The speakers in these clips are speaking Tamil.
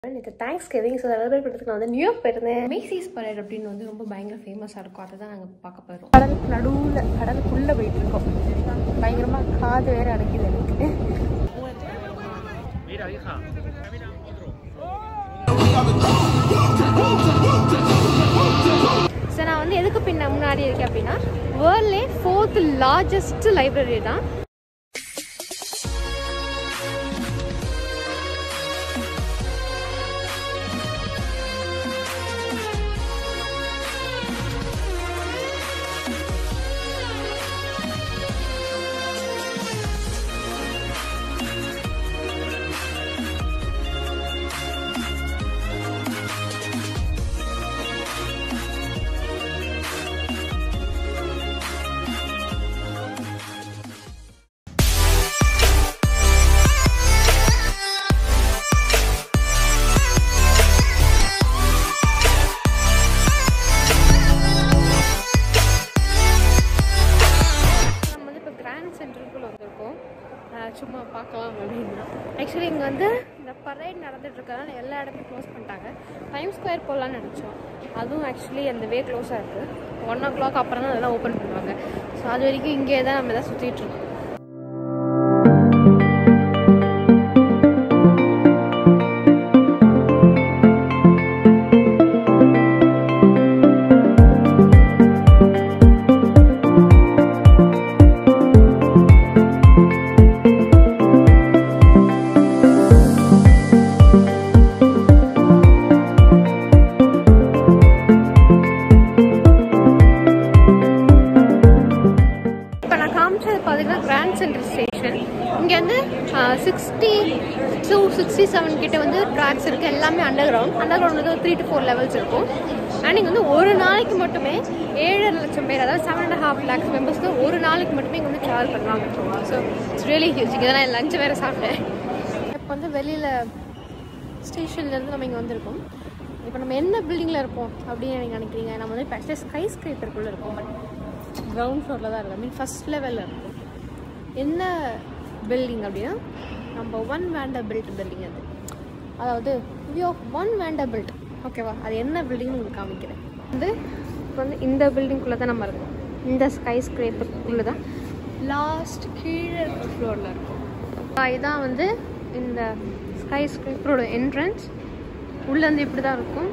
நேற்று தேங்க்ஸ் கிவிங் ஸோ செலிப்ரேட் பண்ணுறதுக்கு நான் வந்து நியூயார்க் போயிருந்தேன் மேசிஸ் பரேட் அப்படின்னு வந்து ரொம்ப பயங்கர ஃபேமஸாக இருக்கும் அதை தான் நாங்கள் பார்க்க போகிறோம் கடல் நடுவில் கடலுக்குள்ளே போயிட்டு இருக்கோம் பயங்கரமாக காது வேற அடைக்குது எனக்கு ஸோ நான் வந்து எதுக்கு பின்ன முன்னாடி இருக்கேன் அப்படின்னா வேர்ல்ட்லே ஃபோர்த் லார்ஜஸ்ட் லைப்ரரி தான் நம்ம வந்து இப்போ கிராண்ட் சென்டருக்குள்ள வந்திருக்கோம் அஹ் சும்மா பார்க்கலாம் அப்படின்னா ஆக்சுவலி இங்கே வந்து இந்த பரேட் நடந்துட்டு இருக்கறனால எல்லா இடத்தையும் க்ளோஸ் பண்ணிட்டாங்க டைம் ஸ்கொயர் போகலான்னு நினச்சோம் அதுவும் ஆக்சுவலி அந்த வே க்ளோஸாக இருக்குது ஒன் ஓ கிளாக் அப்புறம் தான் அதெல்லாம் ஓப்பன் பண்ணுவாங்க ஸோ அது வரைக்கும் இங்கே தான் நம்ம எதாவது சுற்றிட்டு இருக்கோம் இப்போ நான் காமிச்சது பார்த்தீங்கன்னா கிராண்ட் சென்டர் ஸ்டேஷன் இங்கே வந்து சிக்ஸ்டி டூ சிக்ஸ்டி செவன் கிட்ட வந்து ட்ராக்ஸ் இருக்குது எல்லாமே அண்டர் கிரவுண்ட் அண்டர் கிரவுண்ட் வந்து ஒரு த்ரீ டு ஃபோர் லெவல்ஸ் இருக்கும் அண்ட் இங்கே வந்து ஒரு நாளைக்கு மட்டுமே ஏழரை லட்சம் பேர் அதாவது செவன் அண்ட் ஹாஃப் லேக்ஸ் மெம்பர்ஸ்க்கு ஒரு நாளைக்கு மட்டுமே இங்கே வந்து ட்ராவல் பண்ணுவாங்க ஸோ இட்ஸ் ரியலி ஹியூஜ் இங்கே தான் லஞ்ச் வேறு சாப்பிட்டேன் இப்போ வந்து வெளியில் ஸ்டேஷன்லேருந்து நம்ம இங்கே வந்திருக்கோம் இப்போ நம்ம என்ன பில்டிங்கில் இருப்போம் அப்படின்னு நீங்கள் நினைக்கிறீங்க நம்ம வந்து இப்போ ஆக்சுவலி ஸ்கை ஸ்கிரேப்பருக்குள்ளே இருக்கோம் பட் கிரவுண்ட் ஃப்ளோரில் தான் இருக்கும் ஐ மீன் ஃபஸ்ட் லெவலில் இருக்கும் என்ன பில்டிங் அப்படின்னா நம்ம ஒன் வேண்டா பில்ட் பில்டிங் அது அதாவது வியூ ஆஃப் ஒன் வேண்டா பில்ட் ஓகேவா அது என்ன பில்டிங்னு உங்களுக்கு காமிக்கிறேன் வந்து இப்போ வந்து இந்த பில்டிங்குள்ளே தான் நம்ம இருக்கோம் இந்த ஸ்கை ஸ்கிரேப்பருக்குள்ளே தான் லாஸ்ட் கீழே ஃப்ளோரில் இருக்கும் இதுதான் வந்து இந்த ஸ்கை ஸ்கிரேப்பரோட என்ட்ரன்ஸ் உள்ளேருந்து இப்படி தான் இருக்கும்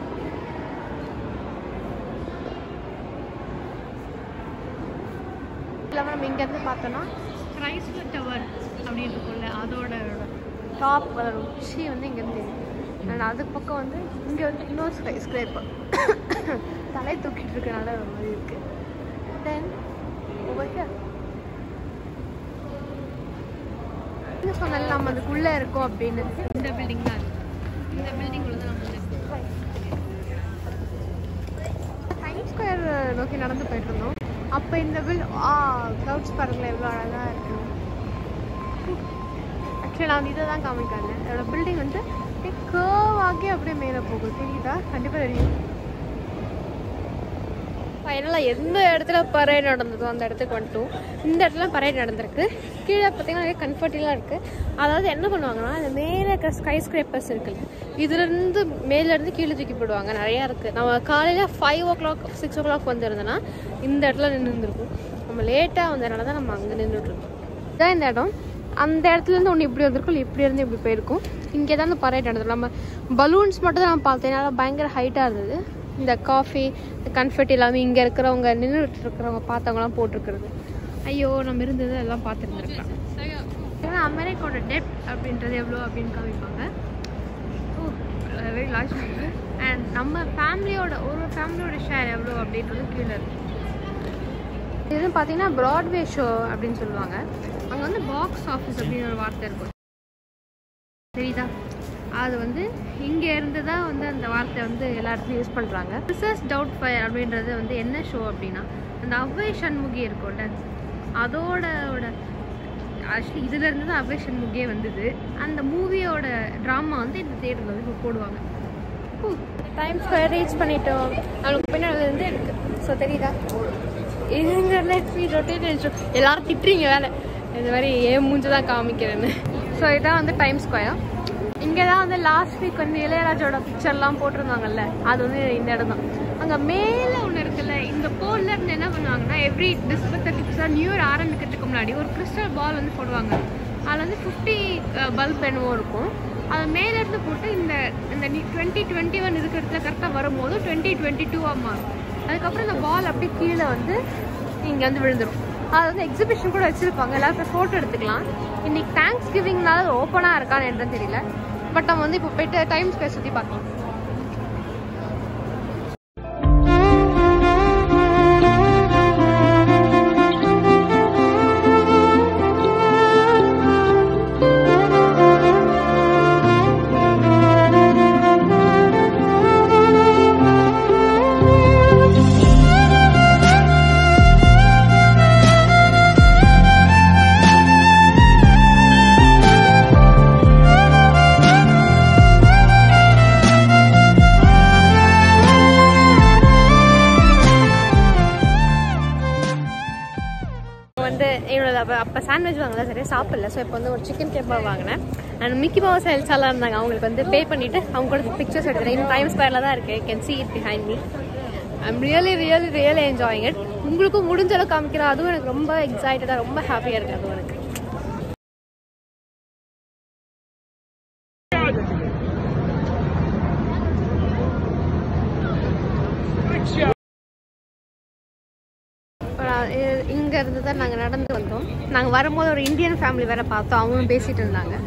இல்லாமல் நம்ம இங்கேருந்து பார்த்தோன்னா கிரைஸ்லர் டவர் அப்படின்னு இருக்கும்ல அதோட டாப் உச்சி வந்து இங்கேருந்து தெரியும் அண்ட் அதுக்கு பக்கம் வந்து இங்கே வந்து இன்னொரு ஸ்கை ஸ்கிரேப்பர் தலை தூக்கிட்டு இருக்கனால ஒரு மாதிரி இருக்கு தென் ஓவர் ஹியர் சொன்னால நம்ம அதுக்குள்ளே இருக்கோம் அப்படின்னு இந்த பில்டிங் தான் இருக்கு. இந்த பில்டிங் உள்ள தான் நம்ம வந்து டைம் ஸ்கொயர் நோக்கி நடந்து போயிட்டு இருந்தோம் அப்போ இந்த பில் ஆ க்ளவுட்ஸ் பாருங்களேன் எவ்வளோ அழகாக இருக்கு ஆக்சுவலி நான் வந்து இதை தான் காமிக்காங்க அதோட பில்டிங் வந்து அப்படியே curve ஆகி அப்படியே மேலே போகும் தெரியுதா கண்டிப்பாக தெரியும் ஃபைனலாக எந்த இடத்துல பரேட் நடந்ததோ அந்த இடத்துக்கு வந்துட்டோம் இந்த இடத்துல பரேட் நடந்திருக்கு கீழே பார்த்தீங்கன்னா நிறைய கன்ஃபர்டிலாம் இருக்குது அதாவது என்ன பண்ணுவாங்கன்னா இந்த மேலே இருக்கிற ஸ்கை ஸ்கிரேப்பர்ஸ் இருக்குல்ல இதுலேருந்து மேலேருந்து கீழே தூக்கி போடுவாங்க நிறையா இருக்குது நம்ம காலையில் five o'clock six o'clock வந்திருந்தோன்னா இந்த இடத்துல நின்று இருந்திருக்கும் நம்ம லேட்டாக வந்ததுனால தான் நம்ம அங்கே நின்றுட்டுருக்கோம் இதான் இந்த இடம் அந்த இடத்துலேருந்து ஒன்று இப்படி வந்திருக்கும் இல்லை இப்படி இருந்து இப்படி போயிருக்கும் இங்கே தான் இந்த பரேட் நடந்தது நம்ம பலூன்ஸ் மட்டும் தான் நான் பார்த்தேன் அதனால பயங்கர ஹைட்டாக இருந்தது இந்த காஃபி இந்த கன்ஃபெட் எல்லாமே இங்கே இருக்கிறவங்க நின்றுட்டு இருக்கிறவங்க பார்த்தவங்களாம் போட்டிருக்கிறது ஐயோ நம்ம இருந்தது எல்லாம் பார்த்துருந்துருக்கலாம் ஏன்னா அமெரிக்காவோட டெட் அப்படின்றது எவ்வளோ அப்படின்னு காமிப்பாங்க ஓ வெரி லார்ஜ் அண்ட் நம்ம ஃபேமிலியோட ஒரு ஃபேமிலியோட ஷேர் எவ்வளோ அப்படின்றது கீழே இருக்கு இது பார்த்தீங்கன்னா ப்ராட்வே ஷோ அப்படின்னு சொல்லுவாங்க அங்கே வந்து பாக்ஸ் ஆஃபீஸ் அப்படின்னு ஒரு வார்த்தை இருக்கும் தெரியுதா அது வந்து இங்கே இருந்து தான் வந்து அந்த வார்த்தை வந்து எல்லா இடத்துலையும் யூஸ் பண்ணுறாங்க ரிசர்ச் டவுட் ஃபயர் அப்படின்றது வந்து என்ன ஷோ அப்படின்னா அந்த அவ்வை சண்முகி இருக்கும்ல அதோட ஆக்சுவலி இதுலேருந்து தான் அவ்வை சண்முகியே வந்தது அந்த மூவியோட ட்ராமா வந்து இந்த தேட்டரில் வந்து இப்போ போடுவாங்க டைம் ஸ்கொயர் ரீச் பண்ணிட்டோம் அவளுக்கு பின்னாடி வந்து இருக்கு ஸோ தெரியுதா இதுங்க லெட் மீ ரொட்டேட் எல்லாரும் திட்டுறீங்க வேலை இந்த மாதிரி ஏன் மூஞ்சி தான் காமிக்கிறேன்னு ஸோ இதான் வந்து டைம் ஸ்கொயர் இங்கே இங்கே தான் வந்து லாஸ்ட் வீக் வந்து இளையராஜோட பிக்சர்லாம் போட்டிருந்தாங்கல்ல அது வந்து இந்த இடம் தான் அங்கே மேலே ஒன்று இருக்குல்ல இந்த போல்ல இருந்து என்ன பண்ணுவாங்கன்னா every December thirty first new year ஆரம்பிக்கிறதுக்கு முன்னாடி ஒரு கிறிஸ்டல் பால் வந்து போடுவாங்க அதில் வந்து ஃபிஃப்டி பல்ப் என்னவோ இருக்கும் அதை மேலே இருந்து போட்டு இந்த இந்த டுவெண்ட்டி டுவெண்ட்டி ஒன் இருக்கிற இடத்துல கரெக்டாக வரும்போது டுவெண்ட்டி டுவெண்ட்டி டூவாக மாறும் அதுக்கப்புறம் இந்த பால் அப்படியே கீழே வந்து இங்கே வந்து விழுந்துடும் அது வந்து எக்ஸிபிஷன் கூட வச்சுருப்பாங்க எல்லாரும் போய் ஃபோட்டோ எடுத்துக்கலாம் இன்னைக்கு தேங்க்ஸ் கிவிங்னால ஓப்பனாக இருக்கான்னு என்னன்னு தெரியல பட் நம்ம வந்து இப்போ போயிட்டு டைம் ஸ்கொயர் சுற்றி பார்க்கலாம் வந்து என்னோட அப்போ அப்போ சாண்ட்விச் வாங்கல சரியா சாப்பிடல ஸோ இப்போ வந்து ஒரு சிக்கன் கேப்பாக வாங்கினேன் அண்ட் மிக்கி மவுஸ் எல்லாம் இருந்தாங்க அவங்களுக்கு வந்து பே பண்ணிவிட்டு அவங்க கூட பிக்சர்ஸ் எடுத்துகிறேன் இன்னும் டைம் ஸ்கொயரில் தான் இருக்குது can see it behind me I'm really really really enjoying it உங்களுக்கும் முடிஞ்ச அளவுக்கு காமிக்கிறேன் அதுவும் எனக்கு ரொம்ப எக்ஸைட்டடாக ரொம்ப ஹாப்பியாக இருக்குது அதுவும் எனக்கு இங்க இருந்து தான் நாங்கள் நடந்து வந்தோம் நாங்கள் வரும்போது ஒரு இந்தியன் ஃபேமிலி வேற பார்த்தோம் அவங்களும் பேசிட்டு இருந்தாங்க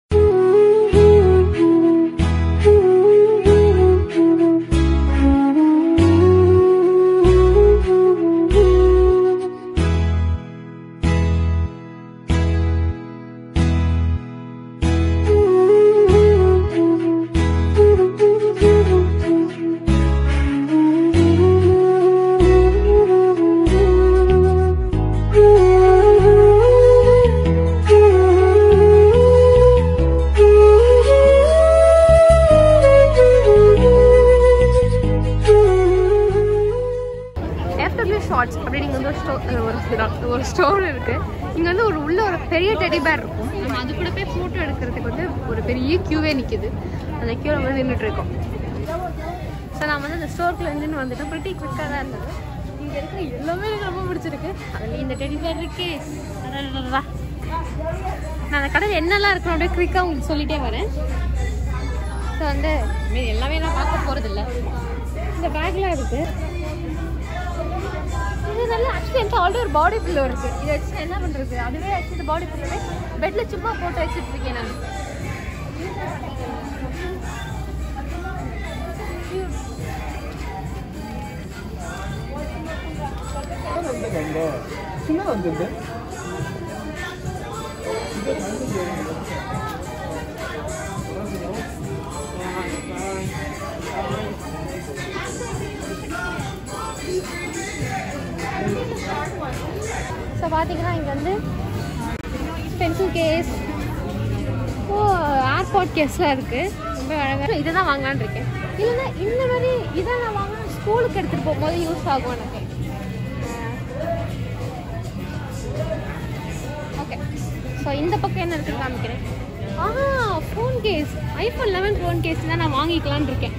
எஃப்டபிள்யூ ஷார்ட்ஸ் அப்படின்னு இங்கே வந்து ஒரு ஸ்டோர் ஒரு ஒரு ஸ்டோர் இருக்கு இங்கே வந்து ஒரு உள்ள ஒரு பெரிய டெடி பேர் இருக்கும் நம்ம அது கூட போய் ஃபோட்டோ எடுக்கிறதுக்கு வந்து ஒரு பெரிய க்யூவே நிற்கிது அந்த க்யூவில் வந்து நின்றுட்டு இருக்கோம் ஸோ நான் வந்து அந்த ஸ்டோருக்குள்ள இருந்து வந்துட்டு pretty குவிக்காக தான் இருந்தது இங்கே இருக்கிற எல்லாமே எனக்கு ரொம்ப பிடிச்சிருக்கு அதில் இந்த டெடி பேர் இருக்கே அடடடடா. நான் அந்த கடையில் என்னெல்லாம் இருக்கணும் அப்படியே குவிக்காக உங்களுக்கு சொல்லிட்டே வரேன் ஸோ வந்து மீதி எல்லாமே நான் பார்க்க போகிறதில்ல இந்த பேக்லாம் இருக்குது இது நல்லா ஆக்சுவலி என்கிட்ட ஆல்ரெடி ஒரு பாடி பில்லோ இருக்கு இதை வச்சு நான் என்ன பண்றது அதுவே ஆக்சுவலி இந்த பாடி பில்லோவே பெட்ல சும்மா போட்டு வச்சுட்டு இருக்கேன் நான் ஸோ பார்த்தீங்கன்னா இங்கே வந்து பென்சில் கேஸ் ஓ ஏர்பாட் கேஸ்லாம் இருக்குது ரொம்ப அழகாக இதை தான் வாங்கலான்னு இருக்கேன் இல்லைன்னா இந்த மாதிரி இதை நான் வாங்கினா ஸ்கூலுக்கு எடுத்துகிட்டு போகும்போது யூஸ் ஆகும் எனக்கு ஓகே ஸோ இந்த பக்கம் என்ன இருக்குன்னு காமிக்கிறேன் ஆ phone case iPhone eleven phone case தான் நான் வாங்கிக்கலான்னு இருக்கேன்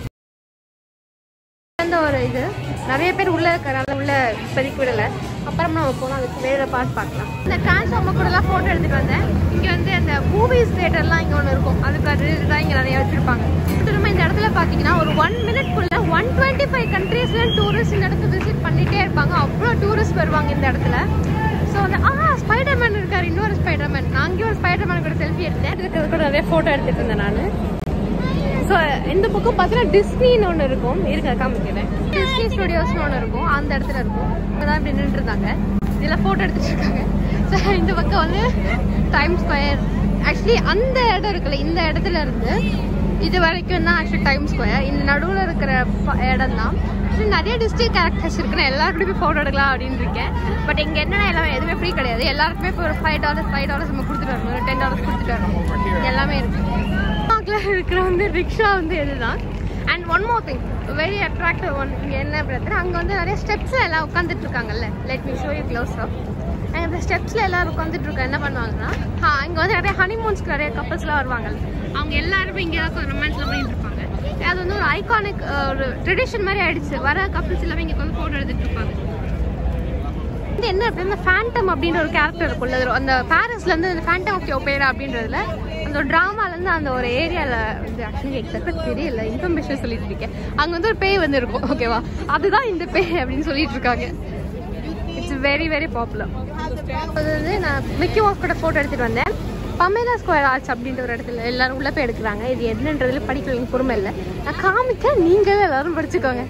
அந்த ஒரு இது நிறைய பேர் உள்ள இருக்கிறனால உள்ள இப்போதைக்கு விடல அப்புறம் நம்ம போனோம் அதுக்கு வேற பார்ட் பார்க்கலாம் இந்த டிரான்ஸ்ஃபார்மர் கூட எல்லாம் ஃபோட்டோ எடுத்துட்டு வந்தேன் இங்கே வந்து அந்த மூவிஸ் தேட்டர்லாம் இங்கே ஒன்று இருக்கும் அதுக்கு அது இதுதான் இங்கே நிறைய வச்சிருப்பாங்க திரும்ப இந்த இடத்துல பார்த்தீங்கன்னா ஒரு ஒன் மினிட்குள்ள ஒன் டுவெண்ட்டி ஃபைவ் கண்ட்ரீஸ்ல டூரிஸ்ட் இந்த இடத்த விசிட் பண்ணிட்டே இருப்பாங்க அவ்வளோ டூரிஸ்ட் வருவாங்க இந்த இடத்துல ஸோ அந்த ஆ ஸ்பைடர்மேன் இருக்காரு இன்னொரு ஸ்பைடர்மேன் நான் அங்கேயும் ஒரு ஸ்பைடர்மேன் கூட செல்ஃபி எடுத்தேன் இருக்கிறது கூட நிறைய ஃபோட்டோ எடுத்துட்டு இருந்தேன் நான் ஸோ இந்த பக்கம் பார்த்தீங்கன்னா டிஸ்னின்னு ஒன்று இருக்கும் இருக்க காமிக்கிறேன் டிஸ்னி ஸ்டுடியோஸ்னு ஒன்று இருக்கும் அந்த இடத்துல இருக்கும் இப்போதான் இப்படி நின்றுட்டு இருந்தாங்க இதில் ஃபோட்டோ எடுத்துட்டு இருக்காங்க ஸோ இந்த பக்கம் வந்து டைம் ஸ்கொயர் ஆக்சுவலி அந்த இடம் இருக்குல்ல இந்த இடத்துல இருந்து இது வரைக்கும் தான் ஆக்சுவலி டைம் ஸ்கொயர் இந்த நடுவில் இருக்கிற ப- இடம் தான் ஆக்சுவலி நிறைய டிஸ்ட்ரிக்ட் கேரக்டர்ஸ் இருக்கு நான் எல்லாருக்கூடயும் போய் ஃபோட்டோ எடுக்கலாம் அப்படின்னு இருக்கேன் பட் இங்கே என்னன்னா எல்லாமே எதுவுமே ஃப்ரீ கிடையாது எல்லாருக்குமே இப்போ ஒரு ஃபைவ் டாலர்ஸ் ஃபைவ் டாலர்ஸ் நம்ம கொடுத்துட்டு வரணும் ஒரு டென் டாலர்ஸ் கொடுத்துட்டு வரணும் இது எல்லாமே இருக்கு பார்க்கில் இருக்கிற வந்து ரிக்ஷா வந்து இதுதான் and one more thing very attractive one இங்கே என்ன பிரச்சனை அங்கே வந்து நிறைய ஸ்டெப்ஸில் எல்லாம் உட்காந்துட்டு இருக்காங்கல்ல let me show you close up ah இந்த ஸ்டெப்ஸில் எல்லாரும் உட்காந்துட்டு இருக்கோம் என்ன பண்ணுவாங்கன்னா இங்கே வந்து நிறைய ஹனிமூன்ஸ்க்கு நிறைய கப்பல்ஸ்லாம் வருவாங்க அவங்க எல்லாருமே இங்கே தான் ரொமான்ஸ்லாம் பண்ணிட்டு இருப்பாங்க அது வந்து ஒரு ஐகானிக் ஒரு ட்ரெடிஷன் மாதிரி ஆயிடுச்சு வர கப்பல்ஸ் எல்லாமே இங்கே வந்து ஃபோட்டோ எடுத்துட்டு இருப்பாங்க இது என்ன அப்படின்னா ஃபேண்டம் அப்படின்ற ஒரு கேரக்டர் இருக்கும்ல அது அந்த பாரிஸ்ல இருந்து அந்த ஃபேண்டம் ஆஃப் ஒப்பேரா அப்படின்றதுல அந்த ஒரு டிராமால இருந்து அந்த ஒரு ஏரியால வந்து ஆக்சுவலி எக்ஸாக்டாக தெரியல இன்ஃபர்மேஷன் சொல்லிட்டு இருக்கேன் அங்க வந்து ஒரு பேய் வந்து இருக்கும் ஓகேவா அதுதான் இந்த பேய் அப்படின்னு சொல்லிட்டு இருக்காங்க இட்ஸ் வெரி வெரி பாப்புலர் அது வந்து நான் மிக்கி மவுஸ் கூட ஃபோட்டோ எடுத்துட்டு வந்தேன் பமேலா ஸ்கொயர் ஆர்ட்ஸ் அப்படின்ற ஒரு இடத்துல எல்லாரும் உள்ள போய் எடுக்கிறாங்க இது என்னன்றதுல படிக்கிறவங்க பொறுமை இல்லை நான் காமிக்க நீங்களே எல்லாரும் படிச்சுக்கோங்க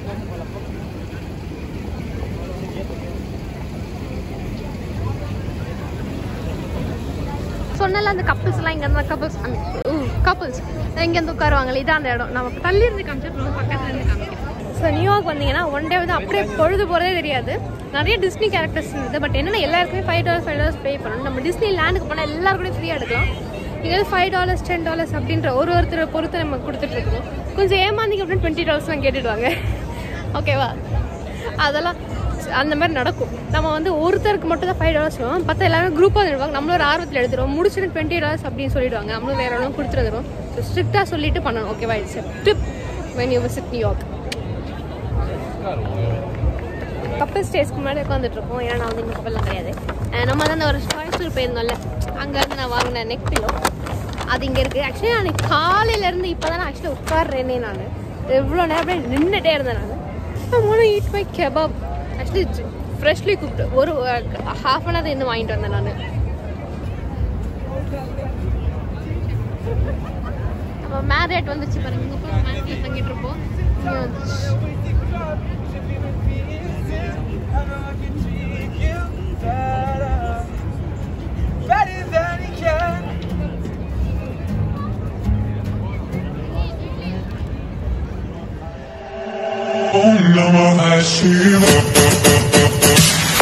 சொன்னல அந்த கப்பல்ஸ் எல்லாம் இங்க இருந்த கப்பல்ஸ் கப்பல்ஸ் இங்க இருந்து உட்காருவாங்கல்ல இதான் அந்த இடம் நம்ம தள்ளி இருந்து காமிச்சு பக்கத்துல இருந்து காமிக்கிறேன் ஸோ நியூயார்க் வந்தீங்கன்னா ஒன் டே வந்து அப்படியே பொழுது போகிறதே தெரியாது நிறைய டிஸ்னி கேரக்டர்ஸ் இருந்தது பட் என்னன்னா எல்லாருக்குமே five dollars five dollars pay பண்ணணும் நம்ம டிஸ்னி லேண்டுக்கு போனால் எல்லாருக்கும் ஃப்ரீயாக எடுக்கலாம் இங்கே வந்து ஃபைவ் டாலர்ஸ் டென் டாலர்ஸ் அப்படின்ற ஒரு ஒருத்தரை பொறுத்து நம்ம கொடுத்துட்டு இருக்கோம் கொஞ்சம் ஏமாந்தீங்க அப்படின்னு டுவெண்ட்டி டாலர்ஸ்லாம் கேட்டுடுவாங்க ஓகேவா அதெல்லாம் அந்த மாதிரி நடக்கும் நம்ம வந்து ஒருத்தருக்கு மட்டும் தான் ஃபைவ் டாலர்ஸ் வரும் பத்து எல்லாமே குரூப்பாக எடுப்பாங்க நம்மளும் ஒரு ஆர்வத்தில் எடுத்துருவோம் முடிச்சுட்டு டுவெண்ட்டி டாலர்ஸ் அப்படின்னு சொல்லிடுவாங்க நம்மளும் வேற ஒன்றும் கொடுத்துருவோம் ஸோ ஸ்ட்ரிக்டாக சொல்லிட்டு பண்ணணும் ஓகேவா it's trip when you visit New York கப்பல் ஸ்டேஸ்க்கு முன்னாடி உட்காந்துட்டு இருக்கோம் ஏன்னா நான் வந்து இந்த கப்பல்லாம் கிடையாது அஹ் நம்ம தான் ஒரு கோயம்புத்தூர் போயிருந்தோம்ல அங்கேருந்து நான் வாங்கின நெக் பில்லோ அது இங்கே இருக்குது ஆக்சுவலி நான் காலையிலேருந்து இப்போ தான் நான் ஆக்சுவலி உட்காடுறேனே நான் எவ்வளோ நேரம் அப்படியே நின்றுட்டே இருந்தேன் நான் மூணு eat my kebab actually freshly cooked ஒரு ஹாஃப் அன் ஹவர் இன்னும் வாங்கிட்டு வந்தேன் நான் நம்ம மேரேட் வந்துச்சு பாருங்க இங்கே போய் மேரேட்டில் தங்கிட்டு இருப்போம் இங்கே வந்துச்சு Better than he can. Om Namah Shivaya.